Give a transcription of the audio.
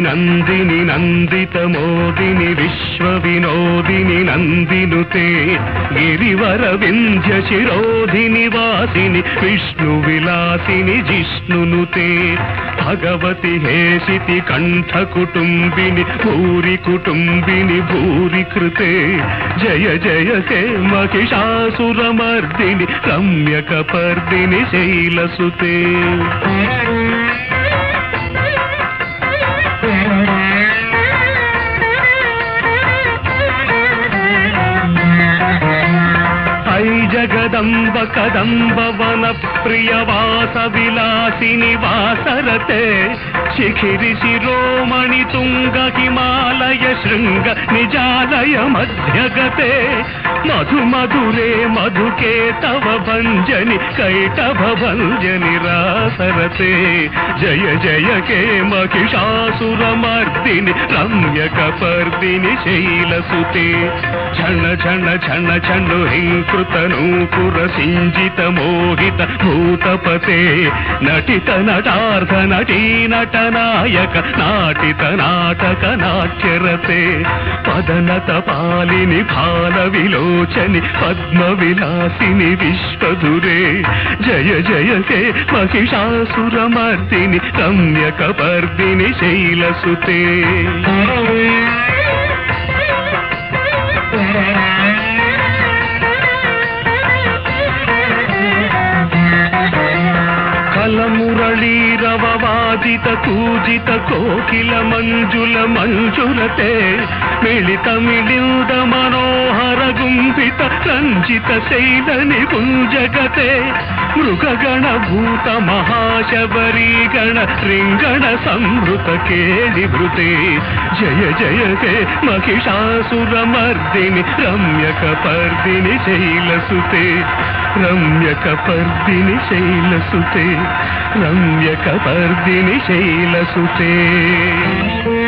నందిని నందిత మోదిని విశ్వ వినోదిని నందినుతే గిరివర వింధ్య శిరోధిని వాసిని విష్ణు విలాసిని జిష్ణునుతే భగవతి హేషితి కంఠ కుటుంబిని భూరి కుటుంబిని భూరి కృతే జయ జయ హే మహిషాసురమర్దిని రమ్యక పర్దిని శైలసుతే ఐ జగదంబ కదంబ వన ప్రియ వాస విలాసిని వాసరతే శిఖిరి శిరోమణి తుంగ హిమాలయ శృంగ నిజాలయ మధ్యగతే మధు మధురే మధుకే తవ భంజని కైటభ భంజని రాసరతే జయ జయ కే మహిషాసురమర్దిని రమ్యక పర్దిని శైలసుతే ఛణ ఛణ ఛణ ఛణు హింకృత నూపుర సింజిత మోహిత భూతపతే నటిత నటార్థ నటీ నటనాయక నాటిత నాటక నాట్యరతే పదనత పాలిని భాల విలోచని పద్మ విలాసిని విశ్వధురే జయ జయ హే మహిషాసురమర్దిని రమ్యక పర్దిని శైలసుతే కలమురళీరవవాదిత కూజిత కోకిల మంజుల మంజులతే మిళిత మిళింద మనోహర గుంభిత రంజిత శైలని గుంజగతే మృగగణ భూత మహాశబరీ గణ రింగణ సంభృత కేళి భృతే జయ జయ హే మహిషాసురమర్దిని రమ్యక పర్దిని శైలసుతే రమ్యక పర్దిని శైలసుతే రమ్యక పర్దిని శైలసుతే